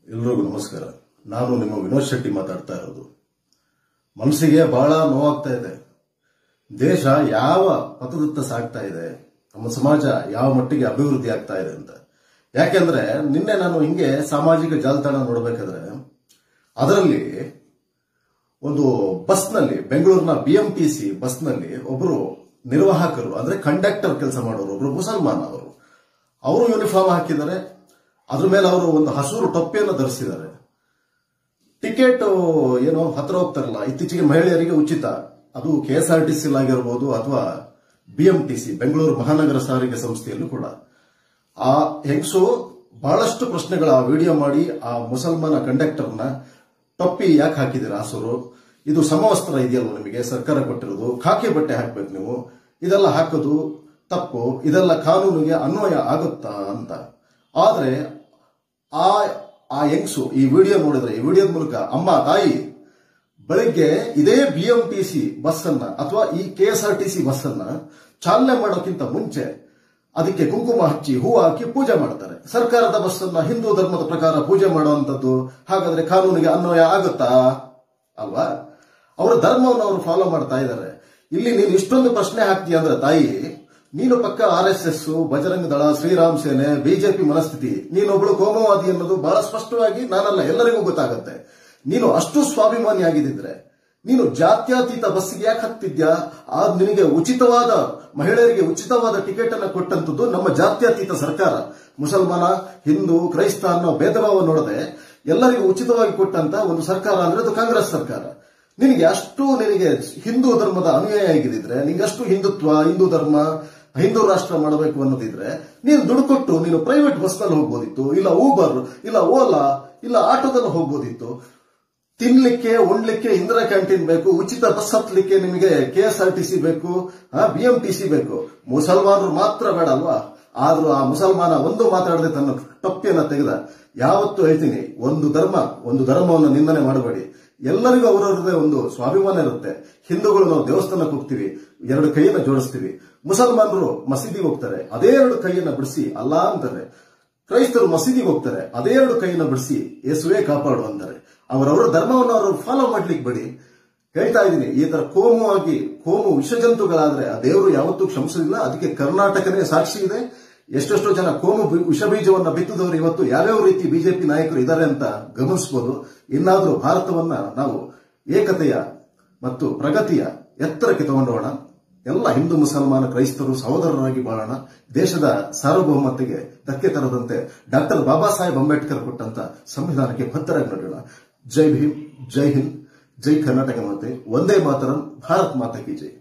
ಎಲ್ರಿಗೂ ನಮಸ್ಕಾರ ನಾನು ನಿಮ್ಮ ವಿನೋದ್ ಶೆಟ್ಟಿ ಮಾತಾಡ್ತಾ ಇರೋದು ಮನಸ್ಸಿಗೆ ಬಹಳ ನೋವಾಗ್ತಾ ಇದೆ ದೇಶ ಯಾವ ಪಥದತ್ತ ಸಾಗ್ತಾ ಇದೆ ನಮ್ಮ ಸಮಾಜ ಯಾವ ಮಟ್ಟಿಗೆ ಅಭಿವೃದ್ಧಿ ಆಗ್ತಾ ಇದೆ ಅಂತ ಯಾಕೆಂದ್ರೆ ನಿನ್ನೆ ನಾನು ಹಿಂಗೆ ಸಾಮಾಜಿಕ ಜಾಲತಾಣ ನೋಡಬೇಕಾದ್ರೆ ಅದರಲ್ಲಿ ಒಂದು ಬಸ್ನಲ್ಲಿ ಬೆಂಗಳೂರಿನ ಬಿಎಂಟಿಸಿ ಬಸ್ನಲ್ಲಿ ಒಬ್ಬರು ನಿರ್ವಾಹಕರು ಅಂದ್ರೆ ಕಂಡಕ್ಟರ್ ಕೆಲಸ ಮಾಡೋರು ಒಬ್ರು ಮುಸಲ್ಮಾನ್ ಅವರು ಅವರು ಯೂನಿಫಾರ್ಮ್ ಹಾಕಿದ್ದಾರೆ ಅದ್ರ ಮೇಲೆ ಅವರು ಒಂದು ಹಸೂರು ಟೊಪ್ಪಿಯನ್ನು ಧರಿಸಿದ್ದಾರೆ ಟಿಕೆಟ್ ಏನೋ ಹತ್ರ ಹೋಗ್ತಾರಲ್ಲ ಇತ್ತೀಚೆಗೆ ಮಹಿಳೆಯರಿಗೆ ಉಚಿತ ಅದು ಕೆಎಸ್ಆರ್ಟಿಸಿ ಆಗಿರ್ಬೋದು ಅಥವಾ ಬಿಎಂಟಿಸಿ ಬೆಂಗಳೂರು ಮಹಾನಗರ ಸಾರಿಗೆ ಸಂಸ್ಥೆಯಲ್ಲೂ ಕೂಡ ಆ ಹೆಂಗಸು ಬಹಳಷ್ಟು ಪ್ರಶ್ನೆಗಳ ಆ ವಿಡಿಯೋ ಮಾಡಿ ಆ ಮುಸಲ್ಮಾನ ಕಂಡಕ್ಟರ್ನ ಟೊಪ್ಪಿ ಯಾಕೆ ಹಾಕಿದ್ದೀರಾ ಹಸುರು ಇದು ಸಮವಸ್ತ್ರ ಇದೆಯಲ್ವ ನಿಮಗೆ ಸರ್ಕಾರ ಕೊಟ್ಟಿರೋದು ಖಾಕಿ ಬಟ್ಟೆ ಹಾಕ್ಬೇಕು ನೀವು ಇದೆಲ್ಲ ಹಾಕೋದು ತಪ್ಪು ಇದೆಲ್ಲ ಕಾನೂನಿಗೆ ಅನ್ವಯ ಆಗುತ್ತಾ ಅಂತ ಆದ್ರೆ ಆ ಆ ಹೆಂಗಸು ಈ ವಿಡಿಯೋ ನೋಡಿದ್ರೆ ಈ ವಿಡಿಯೋದ ಮೂಲಕ ಅಮ್ಮ ತಾಯಿ ಬೆಳಿಗ್ಗೆ ಇದೇ ಬಿಎಂಟಿಸಿ ಬಸ್ ಅನ್ನ ಅಥವಾ ಈ ಕೆಎಸ್ಆರ್ಟಿಸಿ ಬಸ್ ಅನ್ನ ಚಾಲನೆ ಮಾಡೋಕ್ಕಿಂತ ಮುಂಚೆ ಅದಕ್ಕೆ ಕುಂಕುಮ ಹಚ್ಚಿ ಹೂ ಹಾಕಿ ಪೂಜೆ ಮಾಡ್ತಾರೆ ಸರ್ಕಾರದ ಬಸ್ ಅನ್ನ ಹಿಂದೂ ಧರ್ಮದ ಪ್ರಕಾರ ಪೂಜೆ ಮಾಡುವಂತದ್ದು ಹಾಗಾದ್ರೆ ಕಾನೂನಿಗೆ ಅನ್ವಯ ಆಗುತ್ತಾ ಅಲ್ವಾ ಅವರ ಧರ್ಮವನ್ನು ಅವರು ಫಾಲೋ ಮಾಡ್ತಾ ಇದ್ದಾರೆ ಇಲ್ಲಿ ನೀನು ಇಷ್ಟೊಂದು ಪ್ರಶ್ನೆ ಹಾಕ್ತೀಯ ಅಂದ್ರೆ ತಾಯಿ ನೀನು ಪಕ್ಕ ಆರ್ ಎಸ್ ಎಸ್ ಬಜರಂಗ ದಳ ಶ್ರೀರಾಮ್ ಸೇನೆ ಬಿಜೆಪಿ ಮನಸ್ಥಿತಿ ನೀನೊಬ್ಳು ಕೋಮವಾದಿ ಅನ್ನೋದು ಬಹಳ ಸ್ಪಷ್ಟವಾಗಿ ನಾನಲ್ಲ ಎಲ್ಲರಿಗೂ ಗೊತ್ತಾಗುತ್ತೆ ನೀನು ಅಷ್ಟು ಸ್ವಾಭಿಮಾನಿ ಆಗಿದ್ದಿದ್ರೆ ನೀನು ಜಾತ್ಯತೀತ ಬಸ್ಸಿಗೆ ಯಾಕೆ ಹತ್ತಿದ್ಯಾ ಆ ನಿನಗೆ ಉಚಿತವಾದ ಮಹಿಳೆಯರಿಗೆ ಉಚಿತವಾದ ಟಿಕೆಟ್ ಅನ್ನು ಕೊಟ್ಟಂತದ್ದು ನಮ್ಮ ಜಾತ್ಯತೀತ ಸರ್ಕಾರ ಮುಸಲ್ಮಾನ ಹಿಂದೂ ಕ್ರೈಸ್ತ ಅನ್ನೋ ಭೇದಭಾವ ನೋಡದೆ ಎಲ್ಲರಿಗೂ ಉಚಿತವಾಗಿ ಕೊಟ್ಟಂತ ಒಂದು ಸರ್ಕಾರ ಅಂದ್ರೆ ಅದು ಕಾಂಗ್ರೆಸ್ ಸರ್ಕಾರ ನಿನಗೆ ಅಷ್ಟು ನಿನಗೆ ಹಿಂದೂ ಧರ್ಮದ ಅನುಯಾಯ ಆಗಿದ್ರೆ ನಿಂಗೆ ಅಷ್ಟು ಹಿಂದುತ್ವ ಹಿಂದೂ ಧರ್ಮ ಹಿಂದೂ ರಾಷ್ಟ್ರ ಮಾಡಬೇಕು ಅನ್ನೋದಿದ್ರೆ ನೀನು ದುಡ್ಡು ಕೊಟ್ಟು ನೀನು ಪ್ರೈವೇಟ್ ಬಸ್ನಲ್ಲಿ ಹೋಗ್ಬೋದಿತ್ತು ಇಲ್ಲ ಊಬರ್ ಇಲ್ಲ ಓಲಾ ಇಲ್ಲ ಆಟೋದಲ್ಲಿ ಹೋಗ್ಬೋದಿತ್ತು ತಿನ್ಲಿಕ್ಕೆ ಉಣ್ಲಿಕ್ಕೆ ಇಂದಿರಾ ಕ್ಯಾಂಟೀನ್ ಬೇಕು ಉಚಿತ ಬಸ್ ಹತ್ಲಿಕ್ಕೆ ನಿಮಗೆ ಕೆಎಸ್ಆರ್ಟಿಸಿ ಬೇಕು ಬಿಎಂಟಿಸಿ ಬೇಕು ಮುಸಲ್ಮಾನರು ಮಾತ್ರ ಬೇಡ ಅಲ್ವಾ ಆದ್ರೂ ಆ ಮುಸಲ್ಮಾನ ಒಂದು ಮಾತಾಡದೆ ತನ್ನ ಟೊಪ್ಪಿಯನ್ನ ತೆಗೆದ ಯಾವತ್ತೂ ಹೇಳ್ತೀನಿ ಒಂದು ಧರ್ಮ ಒಂದು ಧರ್ಮವನ್ನು ನಿಂದನೆ ಮಾಡಬೇಡಿ ಎಲ್ಲರಿಗೂ ಅವರವರದೇ ಒಂದು ಸ್ವಾಭಿಮಾನ ಇರುತ್ತೆ ಹಿಂದೂಗಳು ನಾವು ದೇವಸ್ಥಾನಕ್ಕೆ ಹೋಗ್ತೀವಿ ಎರಡು ಕೈಯನ್ನ ಜೋಡಿಸ್ತೀವಿ ಮುಸಲ್ಮಾನರು ಮಸೀದಿಗೆ ಹೋಗ್ತಾರೆ ಅದೇ ಎರಡು ಕೈಯನ್ನ ಬಿಡಿಸಿ ಅಲ್ಲ ಅಂತಾರೆ ಕ್ರೈಸ್ತರು ಮಸೀದಿಗೆ ಹೋಗ್ತಾರೆ ಅದೇ ಎರಡು ಕೈಯನ್ನ ಬಿಡಿಸಿ ಯೇಸುವೆ ಕಾಪಾಡು ಅಂತಾರೆ ಅವರವರ ಧರ್ಮವನ್ನು ಅವರು ಫಾಲೋ ಮಾಡ್ಲಿಕ್ಕೆ ಬಿಡಿ ಹೇಳ್ತಾ ಇದ್ದೀನಿ ಈ ತರ ಕೋಮುವಾಗಿ ಕೋಮು ವಿಷಜಂತುಗಳಾದ್ರೆ ಆ ದೇವರು ಯಾವತ್ತೂ ಕ್ಷಮಿಸಲಿಲ್ಲ ಅದಕ್ಕೆ ಕರ್ನಾಟಕನೇ ಸಾಕ್ಷಿ ಇದೆ ಎಷ್ಟೆಷ್ಟೋ ಜನ ಕೋಮು ಬಿ- ವಿಷಬೀಜವನ್ನ ಬಿತ್ತಿದವರು ಇವತ್ತು ಯಾವ್ಯಾವ ರೀತಿ ಬಿಜೆಪಿ ನಾಯಕರು ಇದ್ದಾರೆ ಅಂತ ಗಮನಿಸಬಹುದು ಇನ್ನಾದ್ರೂ ಭಾರತವನ್ನ ನಾವು ಏಕತೆಯ ಮತ್ತು ಪ್ರಗತಿಯ ಎತ್ತರಕ್ಕೆ ತಗೊಂಡೋಣ ಎಲ್ಲ ಹಿಂದೂ ಮುಸಲ್ಮಾನ ಕ್ರೈಸ್ತರು ಸಹೋದರರಾಗಿ ಬಾಳೋಣ ದೇಶದ ಸಾರ್ವಭೌಮತೆಗೆ ಧಕ್ಕೆ ತರದಂತೆ ಡಾಕ್ಟರ್ ಬಾಬಾ ಸಾಹೇಬ್ ಅಂಬೇಡ್ಕರ್ ಕೊಟ್ಟಂತ ಸಂವಿಧಾನಕ್ಕೆ ಬದ್ಧರಾಗಿ ನಡೆಯೋಣ ಜೈ ಭೀಮ್ ಜೈ ಹಿಂದ್ ಜೈ ಕರ್ನಾಟಕ ಮಾತೆ ಒಂದೇ ಮಾತರಂ ಭಾರತ್ ಮಾತಾ ಕಿ ಜೈ